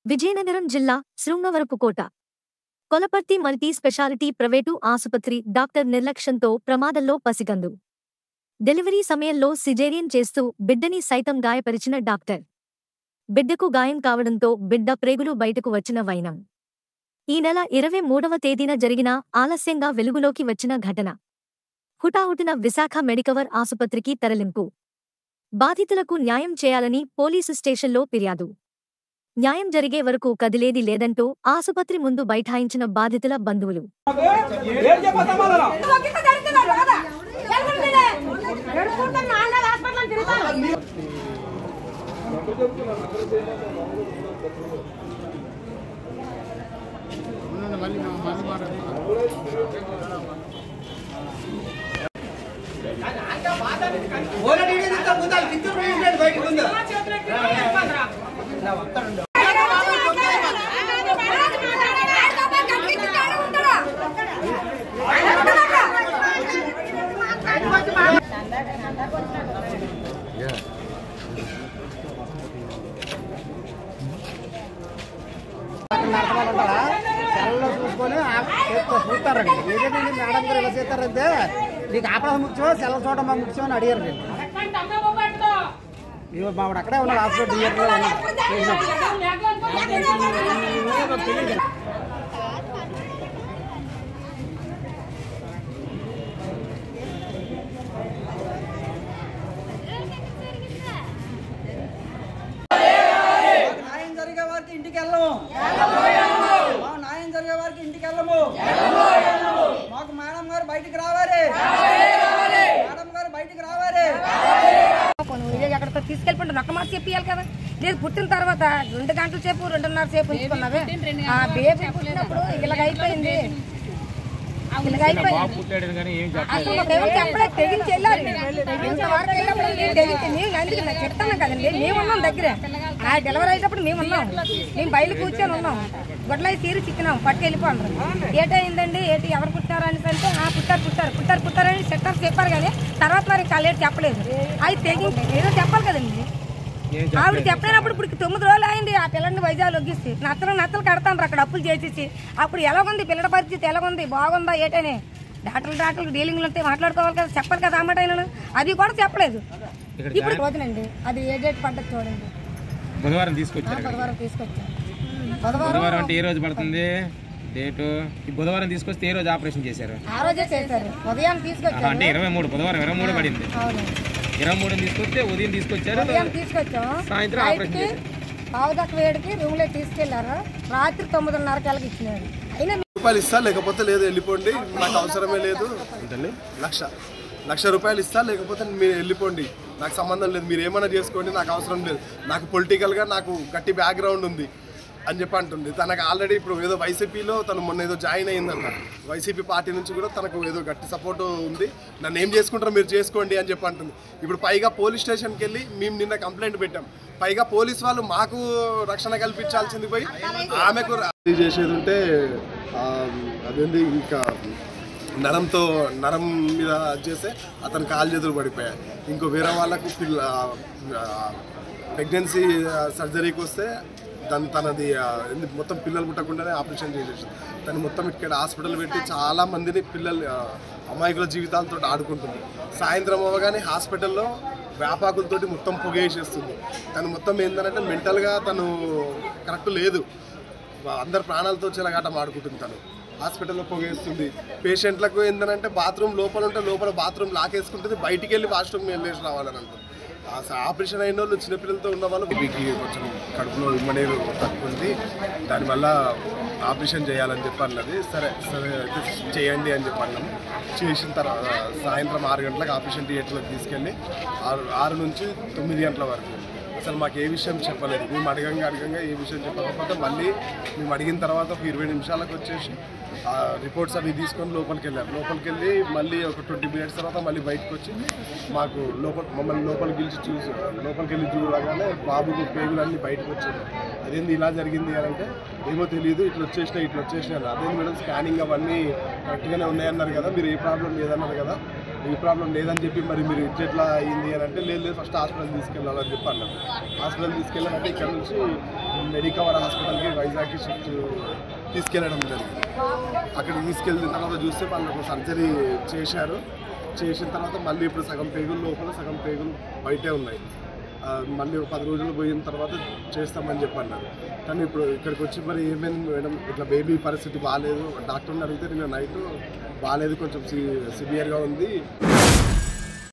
విజయనగరం జిల్లా Srungavarapukota Kolaparthi multi speciality private ఆసుపత్రి doctor నిర్లక్ష్యంతో ప్రమాదంలో పసికందు డెలివరీ సమయంలో సిజేరియన్ చేస్తూ బిడ్డని సైతం గాయపరిచిన డాక్టర్ బిడ్డకు గాయం కావడంతో బిడ్డ ప్రేగులు బయటకు వచ్చిన వైనం ఈ నెల ఇరవై మూడవ తేదీన జరిగిన ఆలస్యంగా వెలుగులోకి వచ్చిన ఘటన హుటాహుటిన విశాఖ మెడికవర్ ఆసుపత్రికి తరలింపు బాధితులకు న్యాయం చేయాలని పోలీసు స్టేషన్లో ఫిర్యాదు న్యాయం జరిగే వరకు కదిలేది లేదంటూ ఆసుపత్రి ముందు బైఠాయించిన బాధితుల బంధువులు ఏం చెప్పా సమాధానం ఒక్కింత జరుగుతున్నారు కదా ఎలుగుంటలే ఎడుకుంటే నాన్న హాస్పిటల్ తిరుగుతాను ఓలడి ఇంత ముందు విద్యుత్ ప్రెసిడెంట్ బయటకు ఉందా సెల్లో చూసుకొని చూస్తారండి ఏంటంటే మేడం గారు ఇలా చేస్తారంటే నీకు ఆపడం ముఖ్యం సెల్ల చూడడం మాకు ముఖ్యం అని అడిగారు నేను ఇవ్వ మావిడ అక్కడే ఉన్నాడు హాస్పిటల్ థియేటర్లో ఉన్నాడు తెలియదు న్యాయం జరిగే వారికి ఇంటికి వెళ్ళము మా న్యాయం జరిగే వారికి ఇంటికి వెళ్ళము మాకు మేడం గారు బయటికి రావాలి మేడం గారు బయటికి రావాలి ఎక్కడితో తీసుకెళ్ళిపోండి ఒక్క మాట చెప్పియాలి కదా లేదు పుట్టిన తర్వాత రెండు గంటల సేపు రెండున్నర సేపు ఉంచుకున్నావే ఆ బేబీ పుట్టినప్పుడు ఇలాగ అయిపోయింది ఇలాగ అయిపోయింది అసలు మాకేమో చెప్పలేదు తెగించి వెళ్ళాలి ఇంతవరకు వెళ్ళినప్పుడు మేము తెగించి మేము అందుకే నాకు చెప్తాను కదండి మేము ఉన్నాం దగ్గర ఆ డెలివరీ అయ్యేటప్పుడు మేము ఉన్నాం మేము బయలు కూర్చొని ఉన్నాం గొడ్లై తీరి చిక్కినాం పట్టుకు వెళ్ళిపోండి ఏటైందండి ఏంటి ఎవరు పుట్టారు అనేసి అంటే ఆ పుట్టారు పుట్టారు పుట్టారు పుట్టారని సెక్టర్ చెప్పారు కానీ తర్వాత మరి కళ్ళేటి చెప్పలేదు అది తెగించి ఏదో చెప్పాలి కదండి ఆవిడ చెప్పలేనప్పుడు ఇప్పుడు తొమ్మిది రోజులు అయింది ఆ పిల్లని వైజాగ్ లొగ్గిస్తే నత్తలు నత్తలు కడతాను అక్కడ అప్పులు చేసేసి అప్పుడు ఎలాగుంది పిల్లల పరిస్థితి ఎలాగుంది బాగుందా ఏటనే డాక్టర్లు డాక్టర్లు డీలింగ్లు ఉంటే మాట్లాడుకోవాలి కదా చెప్పాలి కదా అన్నమాట ఆయన అది కూడా చెప్పలేదు ఇప్పుడు రోజునండి అది ఏ డేట్ పడ్డది చూడండి బుధవారం తీసుకొచ్చారు బుధవారం తీసుకొచ్చాను బుధవారం అంటే ఏ రోజు పడుతుంది డేటు ఈ బుధవారం తీసుకొస్తే ఏ రోజు ఆపరేషన్ చేశారు ఆ రోజే చేశారు ఉదయం ఆహా, తీసుకొచ్చారు అంటే ఇరవై మూడు బుధవారం ఇరవై మూడు పడింది అవును ఇరవై మూడు తీసుకొస్తే ఉదయం తీసుకొచ్చారు ఉదయం తీసుకొచ్చాం సాయంత్రం ఆపరేషన్ నైట్కి పావుదక్క వేడికి రూమ్ లో తీసుకెళ్లారు రాత్రి తొమ్మిదిన్నరకి వెళ్ళకి ఇచ్చినారు అయినా రూపాయలు ఇస్తా లేకపోతే లేదు వెళ్ళిపోండి నాకు అవసరమే లేదు లక్ష లక్ష రూపాయలు ఇస్తా లేకపోతే మీరు వెళ్ళిపోండి నాకు సంబంధం లేదు మీరు ఏమైనా చేసుకోండి నాకు అవసరం లేదు నాకు పొలిటికల్గా నాకు గట్టి బ్యాక్గ్రౌండ్ ఉంది అని చెప్పి అంటుంది తనకు ఆల్రెడీ ఇప్పుడు ఏదో వైసీపీలో తను మొన్న ఏదో జాయిన్ అయిందంట వైసీపీ పార్టీ నుంచి కూడా తనకు ఏదో గట్టి సపోర్ట్ ఉంది నన్ను ఏం చేసుకుంటారో మీరు చేసుకోండి అని చెప్పి అంటుంది ఇప్పుడు పైగా పోలీస్ స్టేషన్కి వెళ్ళి మేము నిన్న కంప్లైంట్ పెట్టాం పైగా పోలీస్ వాళ్ళు మాకు రక్షణ కల్పించాల్సింది పోయి ఆమెకు రా- చేసేది ఉంటే ఆ, అదేంది ఇంకా నరంతో నరం మీద చేస్తే అతను కాలు చేతులు పడిపోయాయి ఇంకో వేరే వాళ్ళకు పిల్ల ప్రెగ్నెన్సీ సర్జరీకి వస్తే తను తనది ఆ, ఏంది మొత్తం పిల్లలు పుట్టకుండానే ఆపరేషన్ చేసేసి తను మొత్తం ఇక్కడ హాస్పిటల్ పెట్టి చాలా మందిని పిల్లలు ఆ, అమాయకుల జీవితాలతో ఆడుకుంటుంది సాయంత్రం అవ్వగానే హాస్పిటల్లో వ్యాపాకులతోటి మొత్తం పొగేసేస్తుంది తను మొత్తం ఏంటంటే మెంటల్గా తను కరెక్ట్ లేదు అందరు ప్రాణాలతో చెలగాటం ఆడుకుంటుంది తను హాస్పిటల్లో పొగేస్తుంది పేషెంట్లకు ఏంటంటే బాత్రూమ్ లోపల ఉంటే లోపల బాత్రూమ్ లాకేసుకుంటుంది బయటికి వెళ్ళి వాష్రూమ్ వెళ్ళేసి రావాలని అంటుంది ఆ స- ఆపరేషన్ అయిన వాళ్ళు చిన్నపిల్లలతో ఉన్న వాళ్ళు బీపీకి కొంచెం కడుపులో ఇమ్మనేరు తక్కువ ఉంది దానివల్ల ఆపరేషన్ చేయాలని చెప్పి అన్నది సరే సరే అయితే చేయండి అని చెప్పి అన్నాము చేసిన తర్వాత సాయంత్రం ఆరు గంటలకు ఆపరేషన్ థియేటర్లోకి తీసుకెళ్ళి ఆరు ఆరు నుంచి తొమ్మిది గంటల వరకు అసలు మాకు ఏ విషయం చెప్పలేదు మేము అడగంగా అడగంగా ఏ విషయం చెప్పకపోతే మళ్ళీ మేము అడిగిన తర్వాత ఒక ఇరవై నిమిషాలకు వచ్చేసి ఆ రిపోర్ట్స్ అవి తీసుకొని లోపలికి వెళ్ళారు లోపలికి వెళ్ళి మళ్ళీ ఒక ట్వంటీ మినిట్స్ తర్వాత మళ్ళీ బయటకు వచ్చి మాకు లోపల మమ్మల్ని లోపలికి పిలిచి చూసి లోపలికి వెళ్ళి చూడగానే బాబుకు పేగులు అన్నీ బయటకు వచ్చాయి అదేంది ఇలా జరిగింది అని అంటే ఏమో తెలియదు ఇట్లా వచ్చేసినాయి ఇట్లా వచ్చేసినాయి అన్నారు అదే మేడం స్కానింగ్ అవన్నీ కరెక్ట్గానే ఉన్నాయన్నారు కదా మీరు ఏ ప్రాబ్లం లేదన్నారు కదా ఈ ప్రాబ్లం లేదని చెప్పి మరి మీరు ఇట్లా ఎట్లా అయింది అని అంటే లేదు లేదు ఫస్ట్ హాస్పిటల్ తీసుకెళ్ళాలని చెప్పి అన్నారు హాస్పిటల్ తీసుకెళ్ళాలంటే ఇక్కడ నుంచి మెడికవర్ హాస్పిటల్కి వైజాగ్కి షిఫ్ట్ తీసుకెళ్ళడం జరిగింది అక్కడికి తీసుకెళ్ళిన తర్వాత చూస్తే వాళ్ళకు సర్జరీ చేశారు చేసిన తర్వాత మళ్ళీ ఇప్పుడు సగం పేగులు లోపల సగం పేగులు బయటే ఉన్నాయి ఆ, మళ్ళీ ఒక పది రోజులు పోయిన తర్వాత చేస్తామని చెప్పి అన్నారు కానీ ఇప్పుడు ఇక్కడికి వచ్చి మరి ఏమైంది మేడం ఇట్లా బేబీ పరిస్థితి బాగాలేదు డాక్టర్ని అడిగితే నేను నైట్ బాగాలేదు కొంచెం సి సివియర్గా ఉంది